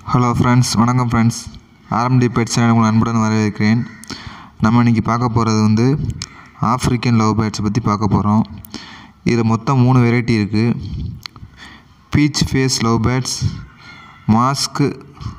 hello friends வணக்கம் friends RMD pet channel உங்கள் அன்புடன் வரவேற்கிறேன் நம்ம இன்றைக்கி பார்க்க போகிறது வந்து ஆஃப்ரிக்கன் லவ் பேர்ட்ஸ் பற்றி பார்க்க போகிறோம் இதில் மொத்தம் மூணு வெரைட்டி இருக்குது peach face love birds mask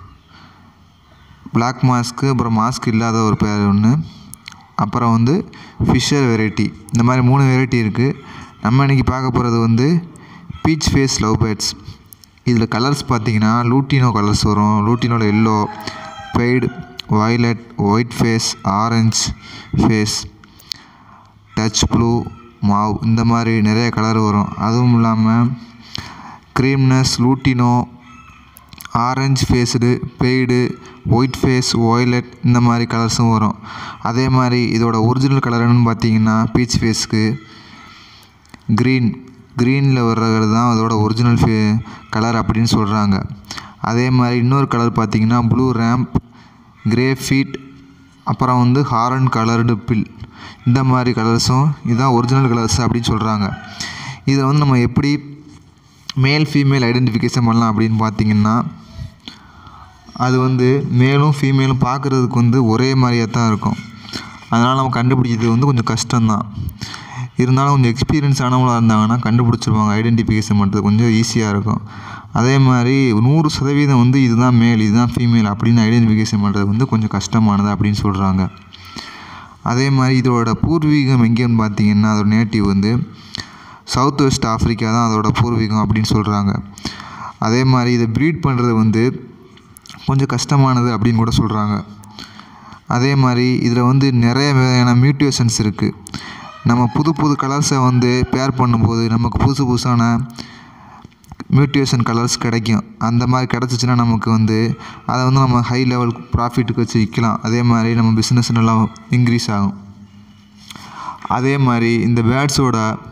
black mask அப்புறம் மாஸ்க் இல்லாத ஒரு பேர் ஒன்று அப்புறம் வந்து ஃபிஷர் வெரைட்டி இந்த மாதிரி மூணு வெரைட்டி இருக்குது நம்ம இன்றைக்கி பார்க்க போகிறது வந்து பீச் ஃபேஸ் லவ் பேர்ட்ஸ் இதில் கலர்ஸ் பார்த்தீங்கன்னா லூட்டினோ கலர்ஸ் வரும் லூட்டினோட yellow pied violet white face orange face touch blue mauve இந்த மாதிரி நிறைய கலர் வரும் அதுவும் இல்லாமல் க்ரீம்னஸ் lutino orange faced pied white face violet இந்த மாதிரி கலர்ஸும் வரும் அதே மாதிரி இதோட ஒரிஜினல் கலர் என்னன்னு பார்த்தீங்கன்னா பீச் ஃபேஸ்க்கு க்ரீன் க்ரீனில் வர்றது தான் அதோட ஒரிஜினல் ஃபே கலர் அப்படின்னு சொல்கிறாங்க அதே மாதிரி இன்னொரு கலர் பார்த்தீங்கன்னா ப்ளூ ரேம்ப் கிரே ஃபீட் அப்புறம் வந்து ஹாரன் கலர்டு பில் இந்த மாதிரி கலர்ஸும் இதுதான் ஒரிஜினல் கலர்ஸ் அப்படின்னு சொல்கிறாங்க இதை வந்து நம்ம எப்படி மேல் ஃபீமேல் ஐடென்டிஃபிகேஷன் பண்ணலாம் அப்படின்னு பார்த்தீங்கன்னா அது வந்து மேலும் ஃபீமேலும் பார்க்குறதுக்கு வந்து ஒரே மாதிரியாக தான் இருக்கும் அதனால் நம்ம கண்டுபிடிக்கிறது வந்து கொஞ்சம் கஷ்டம்தான் இருந்தாலும் கொஞ்சம் எக்ஸ்பீரியன்ஸ் ஆனவங்களாக இருந்தாங்கன்னா கண்டுபிடிச்சிருவாங்க ஐடென்டிஃபிகேஷன் பண்ணுறது கொஞ்சம் ஈஸியாக இருக்கும் அதே மாதிரி நூறு சதவீதம் வந்து இதுதான் மேல் இதுதான் ஃபீமேல் அப்படின்னு ஐடென்டிஃபிகேஷன் பண்ணுறது வந்து கொஞ்சம் கஷ்டமானது அப்படின்னு சொல்கிறாங்க அதே மாதிரி இதோட பூர்வீகம் எங்கேன்னு பார்த்தீங்கன்னா அதோட நேட்டிவ் வந்து சவுத் வெஸ்ட் ஆஃப்ரிக்கா தான் அதோட பூர்வீகம் அப்படின்னு சொல்கிறாங்க அதே மாதிரி இதை ப்ரீட் பண்ணுறது வந்து கொஞ்சம் கஷ்டமானது அப்படின்னு கூட சொல்கிறாங்க அதே மாதிரி இதில் வந்து நிறைய வகையான மியூட்டேஷன்ஸ் இருக்குது நம்ம புது புது கலர்ஸை வந்து பேர் பண்ணும்போது நமக்கு புதுசு புதுசான மியூட்டேஷன் கலர்ஸ் கிடைக்கும் அந்த மாதிரி கிடச்சிச்சின்னா நமக்கு வந்து அதை வந்து நம்ம ஹை லெவல் ப்ராஃபிட்டுக்கு வச்சு விற்கலாம் அதே மாதிரி நம்ம பிஸ்னஸ் நல்லா இன்க்ரீஸ் ஆகும் அதே மாதிரி இந்த பேர்ட்ஸோட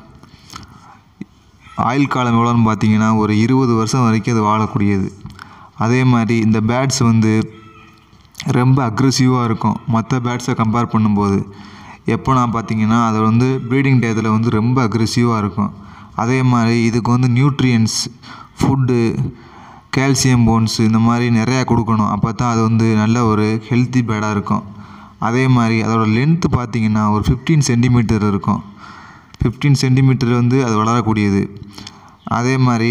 ஆயுள் காலம் எவ்வளோன்னு பார்த்தீங்கன்னா ஒரு இருபது வருஷம் வரைக்கும் அது வாழக்கூடியது அதே மாதிரி இந்த பேர்ட்ஸ் வந்து ரொம்ப அக்ரெசிவாக இருக்கும் மற்ற பேர்ட்ஸை கம்பேர் பண்ணும்போது எப்போனா பார்த்தீங்கன்னா அது வந்து ப்ரீடிங் டயத்தில் வந்து ரொம்ப அக்ரெசிவாக இருக்கும் அதே மாதிரி இதுக்கு வந்து நியூட்ரியன்ஸ் ஃபுட்டு கால்சியம் போன்ஸ் இந்த மாதிரி நிறையா கொடுக்கணும் அப்போ தான் அது வந்து நல்ல ஒரு ஹெல்த்தி பேடாக இருக்கும் அதே மாதிரி அதோடய லென்த்து பார்த்தீங்கன்னா ஒரு ஃபிஃப்டீன் சென்டிமீட்டர் இருக்கும் ஃபிஃப்டீன் சென்டிமீட்டர் வந்து அது வளரக்கூடியது அதே மாதிரி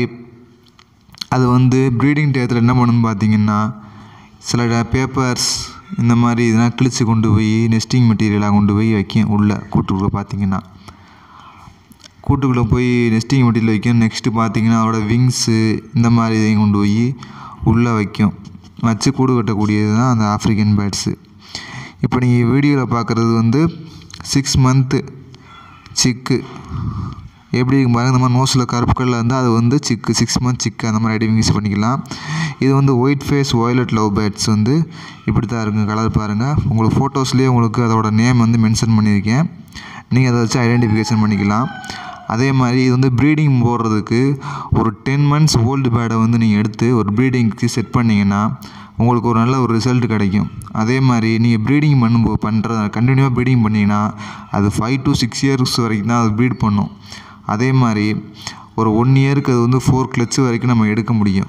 அது வந்து ப்ரீடிங் டயத்தில் என்ன பண்ணணும்னு பார்த்தீங்கன்னா சில பேப்பர்ஸ் இந்த மாதிரி இதெல்லாம் கிழிச்சு கொண்டு போய் நெஸ்டிங் மெட்டீரியலாக கொண்டு போய் வைக்கும் உள்ளே கூட்டுக்குள்ளே பார்த்தீங்கன்னா கூட்டுக்குள்ளே போய் நெஸ்டிங் மெட்டீரியல் வைக்கும் நெக்ஸ்ட்டு பார்த்தீங்கன்னா அதோட விங்ஸு இந்த மாதிரி இதையும் கொண்டு போய் உள்ளே வைக்கும் வச்சு கூடு கட்டக்கூடியது தான் அந்த ஆஃப்ரிக்கன் பேர்ட்ஸு இப்போ நீங்கள் வீடியோவில் பார்க்குறது வந்து சிக்ஸ் மந்த்து சிக்கு எப்படி இருக்கும் பாருங்கள் இந்த மாதிரி நோஸில் கருப்பு கல்லில் இருந்தால் அது வந்து சிக்கு சிக்ஸ் மந்த் சிக்கு அந்த மாதிரி ஐடியும் யூஸ் பண்ணிக்கலாம் இது வந்து white face violet love birds வந்து இப்படி தான் இருக்குங்க கலர் பாருங்கள் உங்களுக்கு ஃபோட்டோஸ்லேயே உங்களுக்கு அதோட நேம் வந்து மென்ஷன் பண்ணியிருக்கேன் நீங்கள் அதை வச்சு ஐடென்டிஃபிகேஷன் பண்ணிக்கலாம் அதே மாதிரி இது வந்து ப்ரீடிங் போடுறதுக்கு ஒரு டென் மந்த்ஸ் ஓல்டு பேர்டை வந்து நீங்கள் எடுத்து ஒரு ப்ரீடிங்க்கு செட் பண்ணிங்கன்னா உங்களுக்கு ஒரு நல்ல ஒரு ரிசல்ட் கிடைக்கும் அதே மாதிரி நீங்கள் ப்ரீடிங் பண்ணும்போது பண்ணுற கண்டினியூவாக ப்ரீடிங் பண்ணிங்கன்னா அது ஃபைவ் டு சிக்ஸ் இயர்ஸ் வரைக்கும் தான் அது ப்ரீட் பண்ணும் அதே மாதிரி ஒரு ஒன் இயருக்கு அது வந்து ஃபோர் கிளச்சு வரைக்கும் நம்ம எடுக்க முடியும்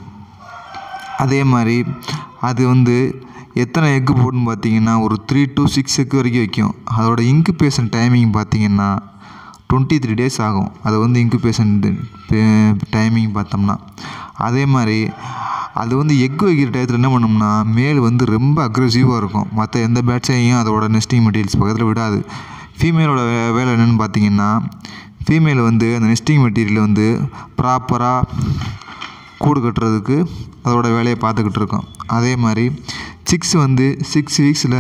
அதே மாதிரி அது வந்து எத்தனை எக்கு போடுன்னு பார்த்தீங்கன்னா ஒரு த்ரீ டு சிக்ஸ் எக்கு வரைக்கும் வைக்கும் அதோட இன்குபேஷன் டைமிங் பார்த்தீங்கன்னா டுவெண்ட்டி த்ரீ டேஸ் ஆகும் அது வந்து இன்குபேஷன் டைமிங் பார்த்தோம்னா அதே மாதிரி அது வந்து எக் வைக்கிற டயத்தில் என்ன பண்ணோம்னா மேல் வந்து ரொம்ப அக்ரெசிவாக இருக்கும் மற்ற எந்த பேட்ஸையும் அதோட நெஸ்டிங் மெட்டீரியல்ஸ் பக்கத்தில் விடாது ஃபீமேலோட வேலை என்னென்னு பார்த்தீங்கன்னா ஃபீமேல் வந்து அந்த நெஸ்டிங் மெட்டீரியல் வந்து ப்ராப்பராக கூடு கட்டுறதுக்கு அதோட வேலையை பார்த்துக்கிட்டு இருக்கோம் அதே மாதிரி சிக்ஸ் வந்து சிக்ஸ் வீக்ஸில்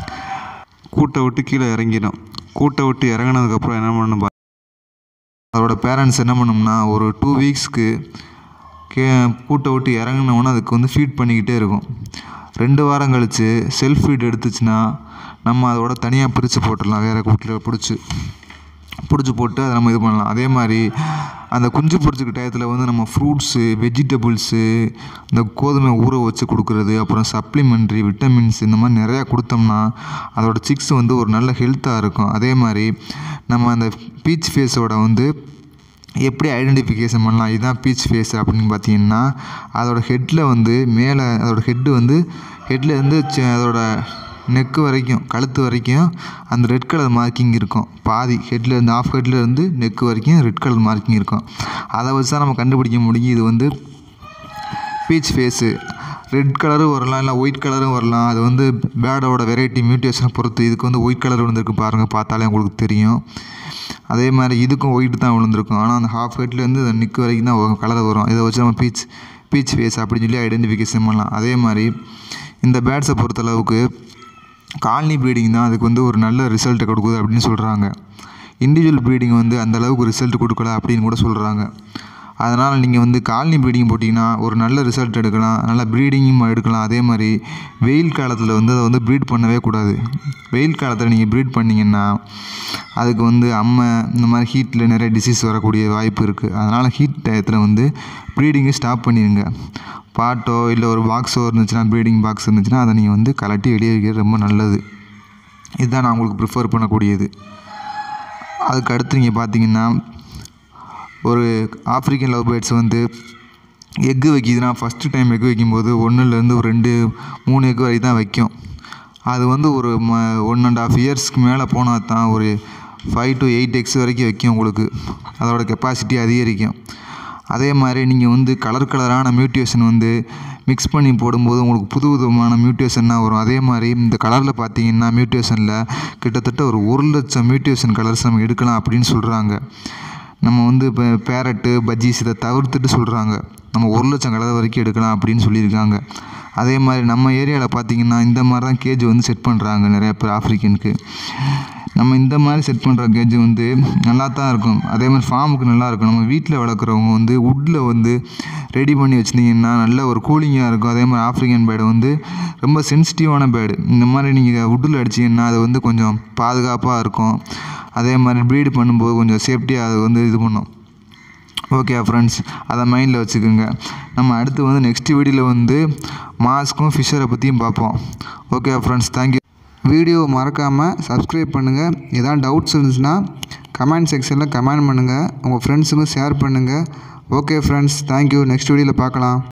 கூட்டை விட்டு கீழே இறங்கிடும் கூட்டை விட்டு இறங்கினதுக்கப்புறம் என்ன பண்ணணும் அதோட பேரண்ட்ஸ் என்ன பண்ணோம்னா ஒரு டூ வீக்ஸ்க்கு கே கூட்டை விட்டு இறங்கினோன்னா அதுக்கு வந்து ஃபீட் பண்ணிக்கிட்டே இருக்கும் ரெண்டு வாரம் கழித்து செல்ஃப் ஃபீட் எடுத்துச்சுன்னா நம்ம அதோட தனியாக பிரித்து போட்டுடலாம் வேறு கூட்டில் பிடிச்சி பிடிச்சி போட்டு அதை நம்ம இது பண்ணலாம் அதே மாதிரி அந்த குஞ்சு பிடிச்சிக்க டயத்தில் வந்து நம்ம ஃப்ரூட்ஸு வெஜிடபிள்ஸு இந்த கோதுமை ஊற வச்சு கொடுக்குறது அப்புறம் சப்ளிமெண்ட்ரி விட்டமின்ஸ் இந்த மாதிரி நிறையா கொடுத்தோம்னா அதோடய சிக்ஸ் வந்து ஒரு நல்ல ஹெல்த்தாக இருக்கும் அதே மாதிரி நம்ம அந்த பீச் ஃபேஸோட வந்து எப்படி ஐடென்டிஃபிகேஷன் பண்ணலாம் இதுதான் பீச் ஃபேஸ் அப்படின்னு பார்த்தீங்கன்னா அதோட ஹெட்டில் வந்து மேலே அதோட ஹெட்டு வந்து ஹெட்டில் இருந்து ச- அதோட நெக்கு வரைக்கும் கழுத்து வரைக்கும் அந்த ரெட் கலர் மார்க்கிங் இருக்கும் பாதி ஹெட்டில் இருந்து ஆஃப் ஹெட்டில் இருந்து நெக்கு வரைக்கும் ரெட் கலர் மார்க்கிங் இருக்கும் அதை வச்சு தான் நம்ம கண்டுபிடிக்க முடியும் இது வந்து பீச் ஃபேஸு ரெட் கலரும் வரலாம் இல்லை ஒயிட் கலரும் வரலாம் அது வந்து பேடோட வெரைட்டி மியூட்டேஷனை பொறுத்து இதுக்கு வந்து ஒயிட் கலர் விழுந்திருக்கு பாருங்கள் பார்த்தாலே உங்களுக்கு தெரியும் அதே மாதிரி இதுக்கும் ஒயிட் தான் விழுந்திருக்கும் ஆனால் அந்த ஹாஃப் ஹெட்லேருந்து அந்த நிற்கு வரைக்கும் தான் கலர் வரும் இதை வச்சு நம்ம பீச் பீச் ஃபேஸ் அப்படின்னு சொல்லி ஐடென்டிஃபிகேஷன் பண்ணலாம் அதே மாதிரி இந்த பேட்ஸை பொறுத்தளவுக்கு காலனி ப்ரீடிங் தான் அதுக்கு வந்து ஒரு நல்ல ரிசல்ட்டை கொடுக்குது அப்படின்னு சொல்கிறாங்க இண்டிவிஜுவல் ப்ரீடிங் வந்து அந்த அளவுக்கு ரிசல்ட் கொடுக்கல அப்படின்னு கூட சொல்கிறாங்க அதனால் நீங்கள் வந்து காலனி ப்ரீடிங் போட்டிங்கன்னா ஒரு நல்ல ரிசல்ட் எடுக்கலாம் நல்ல ப்ரீடிங்கும் எடுக்கலாம் அதே மாதிரி வெயில் காலத்தில் வந்து அதை வந்து ப்ரீட் பண்ணவே கூடாது வெயில் காலத்தில் நீங்கள் ப்ரீட் பண்ணிங்கன்னா அதுக்கு வந்து அம்மை இந்த மாதிரி ஹீட்டில் நிறைய டிசீஸ் வரக்கூடிய வாய்ப்பு இருக்குது அதனால் ஹீட் டயத்தில் வந்து ப்ரீடிங்கை ஸ்டாப் பண்ணிடுங்க பாட்டோ இல்லை ஒரு பாக்ஸோ இருந்துச்சுன்னா ப்ரீடிங் பாக்ஸ் இருந்துச்சுன்னா அதை நீங்கள் வந்து கலட்டி வெளியே வைக்கிறது ரொம்ப நல்லது இதுதான் நான் உங்களுக்கு ப்ரிஃபர் பண்ணக்கூடியது அதுக்கு அடுத்து நீங்கள் பார்த்தீங்கன்னா ஒரு ஆப்ரிக்கன் லவ் பேர்ட்ஸ் வந்து எக்கு வைக்கிதுன்னா ஃபஸ்ட்டு டைம் எக்கு வைக்கும்போது ஒன்றுலேருந்து ஒரு ரெண்டு மூணு எக்கு வரைக்கும் தான் வைக்கும் அது வந்து ஒரு ம ஒன் அண்ட் ஆஃப் இயர்ஸ்க்கு மேலே போனால் தான் ஒரு ஃபைவ் டு எயிட் எக்ஸ் வரைக்கும் வைக்கும் உங்களுக்கு அதோட கெப்பாசிட்டி அதிகரிக்கும் அதே மாதிரி நீங்கள் வந்து கலர் கலரான மியூட்டேஷன் வந்து மிக்ஸ் பண்ணி போடும்போது உங்களுக்கு புது விதமான மியூட்டேஷன்னாக வரும் அதே மாதிரி இந்த கலரில் பார்த்தீங்கன்னா மியூட்டேஷனில் கிட்டத்தட்ட ஒரு ஒரு லட்சம் மியூட்டேஷன் கலர்ஸ் நம்ம எடுக்கலாம் அப்படின்னு சொல்கிறாங்க நம்ம வந்து இப்போ பேரட்டு பஜ்ஜீஸ் இதை தவிர்த்துட்டு சொல்கிறாங்க நம்ம ஒரு லட்சம் கலர் வரைக்கும் எடுக்கலாம் அப்படின்னு சொல்லியிருக்காங்க அதே மாதிரி நம்ம ஏரியாவில் பார்த்தீங்கன்னா இந்த மாதிரி தான் கேஜ் வந்து செட் பண்ணுறாங்க நிறைய பேர் ஆஃப்ரிக்கனுக்கு நம்ம இந்த மாதிரி செட் பண்ணுற கேஜ் வந்து நல்லா தான் இருக்கும் அதே மாதிரி ஃபார்முக்கு நல்லா இருக்கும் நம்ம வீட்டில் வளர்க்குறவங்க வந்து வுட்டில் வந்து ரெடி பண்ணி வச்சுருந்தீங்கன்னா நல்ல ஒரு கூலிங்காக இருக்கும் அதே மாதிரி ஆஃப்ரிக்கன் பேர்டு வந்து ரொம்ப சென்சிட்டிவான பேர்டு இந்த மாதிரி நீங்கள் வுட்டில் அடிச்சிங்கன்னா அது வந்து கொஞ்சம் பாதுகாப்பாக இருக்கும் அதே மாதிரி ப்ரீடு பண்ணும்போது கொஞ்சம் சேஃப்டியாக அது வந்து இது பண்ணும் ஓகே ஃப்ரெண்ட்ஸ் அதை மைண்டில் வச்சுக்கோங்க நம்ம அடுத்து வந்து நெக்ஸ்ட் வீடியோவில் வந்து மாஸ்க்கும் ஃபிஷரை பற்றியும் பார்ப்போம் ஓகே ஃப்ரெண்ட்ஸ் தேங்க்யூ வீடியோ மறக்காமல் சப்ஸ்கிரைப் பண்ணுங்கள் ஏதாவது டவுட்ஸ் இருந்துச்சுன்னா கமெண்ட் செக்ஷனில் கமெண்ட் பண்ணுங்கள் உங்கள் ஃப்ரெண்ட்ஸுக்கும் ஷேர் பண்ணுங்கள் ஓகே ஃப்ரெண்ட்ஸ் தேங்க்யூ நெக்ஸ்ட் வீடியோவில் பார்க்கலாம்